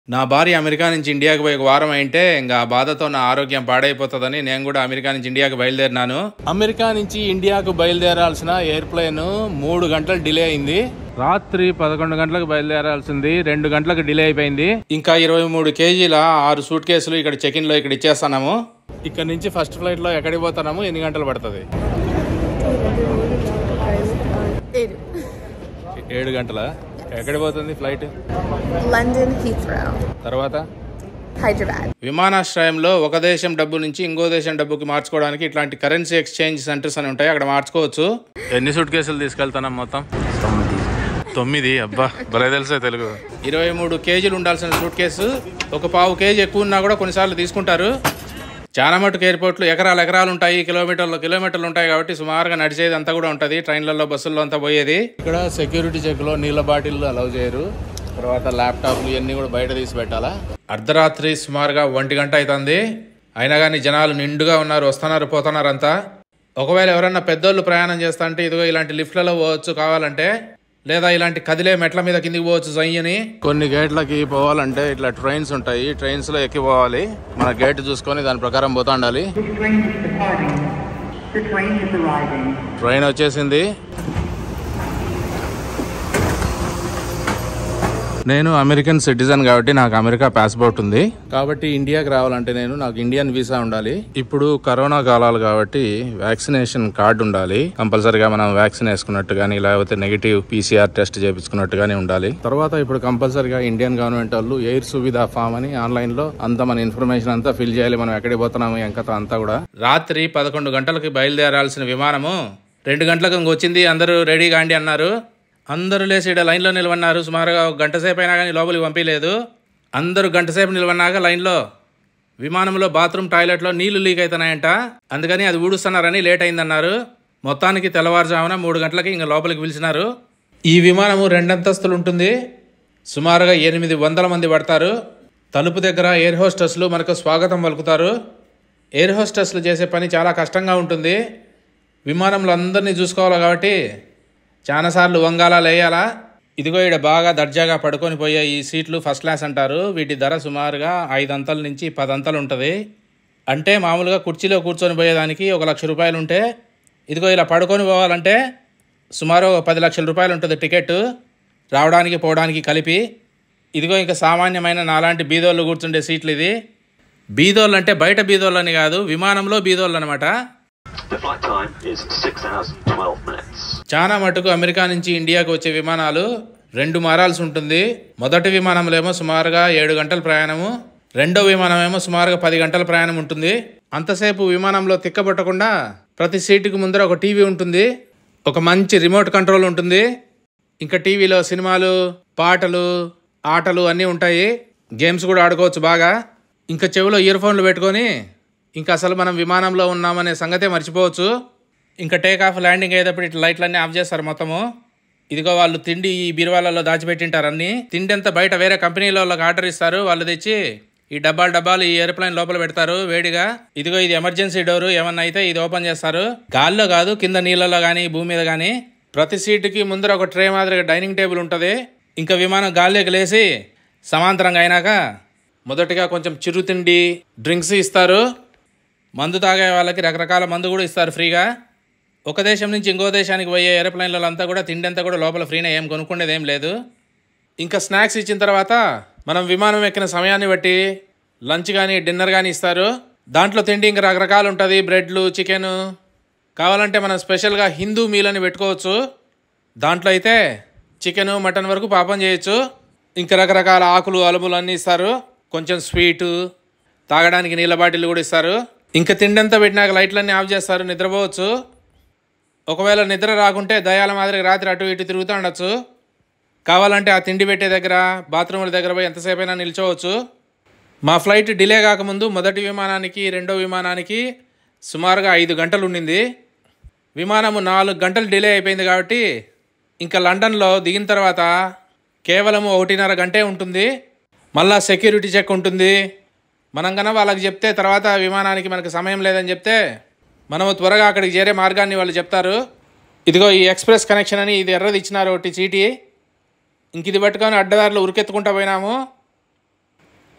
నా భార్య అమెరికా నుంచి ఇండియాకి పోయి ఒక వారం అయింటే ఇంకా ఆ బాధతో నా ఆరోగ్యం పాడైపోతుందని నేను కూడా అమెరికా నుంచి ఇండియాకి బయలుదేరినాను అమెరికా నుంచి ఇండియాకు బయలుదేరాల్సిన ఎయిర్ప్లేన్ మూడు గంటలు డిలే అయింది రాత్రి పదకొండు గంటలకు బయలుదేరాల్సింది రెండు గంటలకు డిలే అయిపోయింది ఇంకా ఇరవై మూడు కేజీల ఆరు సూట్ కేసులు ఇక్కడ చెక్ ఇన్ లో ఇక్కడ ఇచ్చేస్తున్నాము ఇక్కడ నుంచి ఫస్ట్ ఫ్లైట్ లో ఎక్కడికి పోతున్నాము ఎన్ని గంటలు పడుతుంది ఏడు ఏడు గంటల ఎక్కడికి పోతుంది ఫ్లైట్ లండన్ హీత్రో తర్వాత హైదరాబాద్ విమానాశ్రయంలో ఒక దేశం డబ్బు నుంచి ఇంకో దేశం డబ్బుకి మార్చుకోవడానికి ఇట్లాంటి కరెన్సీ ఎక్స్చేంజ్ సెంటర్స్ అని ఉంటాయి అక్కడ మార్చుకోవచ్చు ఎన్ని సూట్ కేసులు తీసుకెళ్తాను మొత్తం తొమ్మిది అబ్బా భలే తెలుసా తెలుగు ఇరవై మూడు కేజీలు ఉండాల్సిన సూట్ కేసు ఒక పావు కేజీ ఎక్కువ ఉన్నా కూడా కొన్నిసార్లు తీసుకుంటారు చాలా మటుకు ఎయిర్పోర్ట్లు ఎకరాలు ఎకరాలు ఉంటాయి కిలోమీటర్లు కిలోమీటర్లు ఉంటాయి కాబట్టి సుమారుగా నడిచేది అంతా కూడా ఉంటుంది ట్రైన్లలో బస్సుల్లో అంతా పోయేది ఇక్కడ సెక్యూరిటీ చెక్లో నీళ్ళ బాటిల్ అలౌ చేయరు తర్వాత ల్యాప్టాప్లు ఇవన్నీ కూడా బయట తీసి పెట్టాలా అర్ధరాత్రి సుమారుగా ఒంటి గంట అవుతుంది అయినా కానీ జనాలు నిండుగా ఉన్నారు వస్తున్నారు పోతున్నారు అంతా ఒకవేళ ఎవరన్నా పెద్దోళ్ళు ప్రయాణం చేస్తా అంటే ఇదిగో ఇలాంటి లిఫ్ట్లలో పోవచ్చు కావాలంటే లేదా ఇలాంటి కదిలే మెట్ల మీద కిందికి పోవచ్చు జయ్యని కొన్ని గేట్లకి పోవాలంటే ఇట్లా ట్రైన్స్ ఉంటాయి ట్రైన్స్ లో ఎక్కి పోవాలి మన గేట్ చూసుకొని దాని ప్రకారం పోతా ఉండాలి The train is departing. The train is arriving. Train వచ్చేసింది నేను అమెరికన్ సిటిజన్ కాబట్టి నాకు అమెరికా పాస్పోర్ట్ ఉంది కాబట్టి ఇండియాకి రావాలంటే నేను నాకు ఇండియన్ వీసా ఉండాలి ఇప్పుడు కరోనా కాలాలు కాబట్టి వ్యాక్సినేషన్ కార్డు ఉండాలి కంపల్సరీగా మనం వ్యాక్సిన్ వేసుకున్నట్టు కానీ లేకపోతే నెగిటివ్ పీసీఆర్ టెస్ట్ చేయించుకున్నట్టు కానీ ఉండాలి తర్వాత ఇప్పుడు కంపల్సరీగా ఇండియన్ గవర్నమెంట్ వాళ్ళు ఎయిర్ సువిధా ఫామ్ అని ఆన్లైన్ లో అంతా మన ఇన్ఫర్మేషన్ అంతా ఫిల్ చేయాలి మనం ఎక్కడికి పోతున్నాము ఎంకత అంతా కూడా రాత్రి పదకొండు గంటలకి బయలుదేరాల్సిన విమానము రెండు గంటలకు ఇంక వచ్చింది అందరూ రెడీ కాండి అన్నారు అందరూ లేచి ఈడ లైన్లో నిలబడినారు సుమారుగా ఒక గంట సేపు అయినా కానీ లోపలికి పంపించలేదు అందరూ గంట సేపు నిలబడినాక లైన్లో విమానంలో బాత్రూమ్ టాయిలెట్లో నీళ్లు లీక్ అవుతున్నాయంట అందుకని అది ఊడుస్తున్నారని లేట్ అయిందన్నారు మొత్తానికి తెల్లవారుజామున మూడు గంటలకి ఇంకా లోపలికి పిలిచినారు ఈ విమానము రెండంతస్తులు ఉంటుంది సుమారుగా ఎనిమిది వందల మంది పడతారు తలుపు దగ్గర ఎయిర్ హోస్టెస్లు మనకు స్వాగతం పలుకుతారు ఎయిర్ హోస్టెస్లు చేసే పని చాలా కష్టంగా ఉంటుంది విమానంలో అందరినీ చూసుకోవాలి కాబట్టి చాలాసార్లు వంగాలా లేయాలా ఇదిగో ఇక్కడ బాగా దర్జాగా పడుకొని పోయే ఈ సీట్లు ఫస్ట్ క్లాస్ అంటారు వీటి ధర సుమారుగా ఐదు అంతల నుంచి పది అంతలు ఉంటుంది అంటే మామూలుగా కుర్చీలో కూర్చొని పోయేదానికి ఒక లక్ష రూపాయలు ఉంటే ఇదిగో ఇలా పడుకొని పోవాలంటే సుమారు ఒక పది లక్షల రూపాయలు ఉంటుంది టికెట్ రావడానికి పోవడానికి కలిపి ఇదిగో ఇంకా సామాన్యమైన నాలాంటి బీదోళ్ళు కూర్చుండే సీట్లు ఇది బీదోళ్ళు అంటే బయట బీదోళ్ళు అని కాదు విమానంలో బీదోళ్ళు అనమాట The flight time is 6 hours 12 minutes. చాలా మటుకు అమెరికా నుంచి ఇండియాకు వచ్చే విమానాలు రెండు మారాల్సి ఉంటుంది మొదటి విమానంలో ఏమో సుమారుగా ఏడు గంటల ప్రయాణము రెండో విమానం ఏమో సుమారుగా పది గంటల ప్రయాణం ఉంటుంది అంతసేపు విమానంలో తిక్కబట్టకుండా ప్రతి సీటుకి ముందర ఒక టీవీ ఉంటుంది ఒక మంచి రిమోట్ కంట్రోల్ ఉంటుంది ఇంకా టీవీలో సినిమాలు పాటలు ఆటలు అన్నీ ఉంటాయి గేమ్స్ కూడా ఆడుకోవచ్చు బాగా ఇంకా చెవిలో ఇయర్ ఫోన్లు పెట్టుకొని ఇంకా అసలు మనం విమానంలో ఉన్నామనే సంగతే మర్చిపోవచ్చు ఇంకా టేక్ ఆఫ్ ల్యాండింగ్ అయ్యేటప్పుడు ఇట్లా లైట్లన్నీ ఆఫ్ చేస్తారు మొత్తము ఇదిగో వాళ్ళు తిండి ఈ బీరువాలలో దాచిపెట్టింటారు అన్ని తిండి అంతా బయట వేరే కంపెనీల వాళ్ళకి ఆర్డర్ ఇస్తారు వాళ్ళు తెచ్చి ఈ డబ్బాలు డబ్బాలు ఈ ఏరోప్లేన్ లోపల పెడతారు వేడిగా ఇదిగో ఇది ఎమర్జెన్సీ డోరు ఏమన్నా అయితే ఇది ఓపెన్ చేస్తారు గాల్లో కాదు కింద నీళ్ళలో కానీ భూమి మీద కానీ ప్రతి సీటుకి ముందర ఒక ట్రే మాదిరిగా డైనింగ్ టేబుల్ ఉంటుంది ఇంకా విమానం గాల్లోకి లేసి సమాంతరంగా అయినాక మొదటిగా కొంచెం చిరు తిండి డ్రింక్స్ ఇస్తారు మందు తాగే వాళ్ళకి రకరకాల మందు కూడా ఇస్తారు ఫ్రీగా ఒక దేశం నుంచి ఇంకో దేశానికి పోయే ఏరోప్లైన్లలో అంతా కూడా తిండి అంతా కూడా లోపల ఫ్రీనే ఏం కొనుక్కునేది ఏం లేదు ఇంకా స్నాక్స్ ఇచ్చిన తర్వాత మనం విమానం ఎక్కిన సమయాన్ని బట్టి లంచ్ కానీ డిన్నర్ కానీ ఇస్తారు దాంట్లో తిండి ఇంకా రకరకాలు ఉంటుంది బ్రెడ్లు చికెన్ కావాలంటే మనం స్పెషల్గా హిందూ మీల్ అని పెట్టుకోవచ్చు దాంట్లో అయితే చికెన్ మటన్ వరకు పాపం చేయొచ్చు ఇంకా రకరకాల ఆకులు అలుములు అన్నీ ఇస్తారు కొంచెం స్వీటు తాగడానికి నీళ్ళ బాటిల్ కూడా ఇస్తారు ఇంకా తిండంతా పెట్టినాక లైట్లన్నీ ఆఫ్ చేస్తారు నిద్రపోవచ్చు ఒకవేళ నిద్ర రాకుంటే దయాల మాదిరిగా రాత్రి అటు ఇటు తిరుగుతూ ఉండొచ్చు కావాలంటే ఆ తిండి పెట్టే దగ్గర బాత్రూముల దగ్గర పోయి ఎంతసేపు అయినా నిల్చోవచ్చు మా ఫ్లైట్ డిలే కాకముందు మొదటి విమానానికి రెండో విమానానికి సుమారుగా ఐదు గంటలు ఉండింది విమానము నాలుగు గంటలు డిలే అయిపోయింది కాబట్టి ఇంకా లండన్లో దిగిన తర్వాత కేవలం ఒకటిన్నర గంటే ఉంటుంది మళ్ళా సెక్యూరిటీ చెక్ ఉంటుంది మనం కన్నా వాళ్ళకి చెప్తే తర్వాత విమానానికి మనకు సమయం లేదని చెప్తే మనము త్వరగా అక్కడికి చేరే మార్గాన్ని వాళ్ళు చెప్తారు ఇదిగో ఈ ఎక్స్ప్రెస్ కనెక్షన్ అని ఇది ఎర్రది ఇచ్చినారు ఒకటి చీటీ ఇంక ఇది పట్టుకొని అడ్డదారులు ఉరికెత్తుకుంటా పోయినాము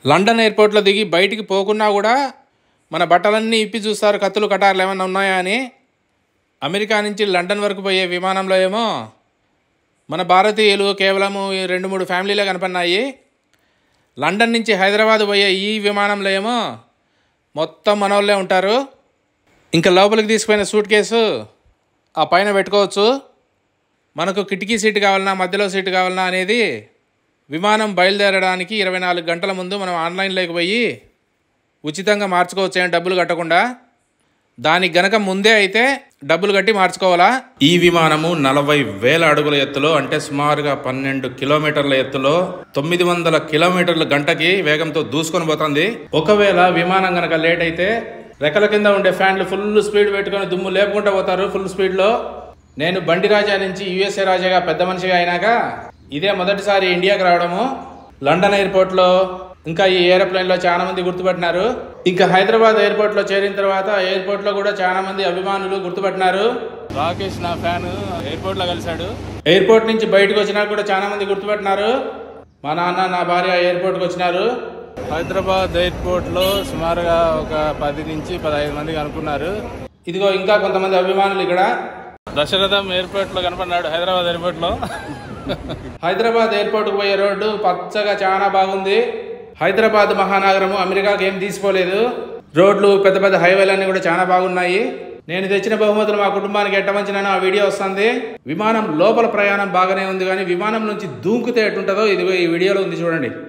లండన్ ఎయిర్పోర్ట్లో దిగి బయటికి పోకున్నా కూడా మన బట్టలన్నీ ఇప్పి చూస్తారు కత్తులు కటార్లు ఏమైనా ఉన్నాయా అని అమెరికా నుంచి లండన్ వరకు పోయే విమానంలో ఏమో మన భారతీయులు కేవలము ఈ రెండు మూడు ఫ్యామిలీలే కనపడినాయి లండన్ నుంచి హైదరాబాద్ పోయే ఈ విమానంలో ఏమో మొత్తం మనోళ్ళే ఉంటారు ఇంకా లోపలికి తీసుకుపోయిన సూట్ కేసు ఆ పైన పెట్టుకోవచ్చు మనకు కిటికీ సీటు కావాలన్నా మధ్యలో సీటు కావాలన్నా అనేది విమానం బయలుదేరడానికి ఇరవై నాలుగు గంటల ముందు మనం ఆన్లైన్లోకి పోయి ఉచితంగా మార్చుకోవచ్చు ఏం డబ్బులు కట్టకుండా దానికి గనక ముందే అయితే డబ్బులు కట్టి మార్చుకోవాలా ఈ విమానము నలభై వేల అడుగుల ఎత్తులో అంటే సుమారుగా పన్నెండు కిలోమీటర్ల ఎత్తులో తొమ్మిది వందల కిలోమీటర్ల గంటకి వేగంతో దూసుకొని పోతుంది ఒకవేళ విమానం గనక లేట్ అయితే రెక్కల కింద ఉండే ఫ్యాన్లు ఫుల్ స్పీడ్ పెట్టుకొని దుమ్ము లేపుకుంటూ పోతారు ఫుల్ స్పీడ్లో నేను బండి రాజా నుంచి యుఎస్ఏ రాజాగా పెద్ద మనిషిగా అయినాక ఇదే మొదటిసారి ఇండియాకి రావడము లండన్ ఎయిర్పోర్ట్లో ఇంకా ఈ ఏరోప్లేన్లో చాలా మంది గుర్తుపట్టినారు ఇంకా హైదరాబాద్ ఎయిర్పోర్ట్లో చేరిన తర్వాత ఎయిర్పోర్ట్లో కూడా చాలా మంది అభిమానులు గుర్తుపట్టినారు రాకేష్ నా ఫ్యాన్ ఎయిర్పోర్ట్లో కలిశాడు ఎయిర్పోర్ట్ నుంచి బయటకు వచ్చినా కూడా చాలా మంది గుర్తుపట్టినారు మా నాన్న నా భార్య ఎయిర్పోర్ట్కి వచ్చినారు హైదరాబాద్ ఎయిర్పోర్ట్లో సుమారుగా ఒక పది నుంచి పదహైదు మంది అనుకున్నారు ఇదిగో ఇంకా కొంతమంది అభిమానులు ఇక్కడ దశరథం ఎయిర్పోర్ట్లో కనపడినాడు హైదరాబాద్ ఎయిర్పోర్ట్లో హైదరాబాద్ ఎయిర్పోర్ట్కి పోయే రోడ్డు పచ్చగా చాలా బాగుంది హైదరాబాద్ మహానగరము అమెరికాకి ఏం తీసిపోలేదు రోడ్లు పెద్ద పెద్ద హైవేలన్నీ కూడా చాలా బాగున్నాయి నేను తెచ్చిన బహుమతులు మా కుటుంబానికి ఎట్టమంచినాను ఆ వీడియో వస్తుంది విమానం లోపల ప్రయాణం బాగానే ఉంది కానీ విమానం నుంచి దూకుతే ఎట్టుంటుందో ఇదిగో ఈ వీడియోలో ఉంది చూడండి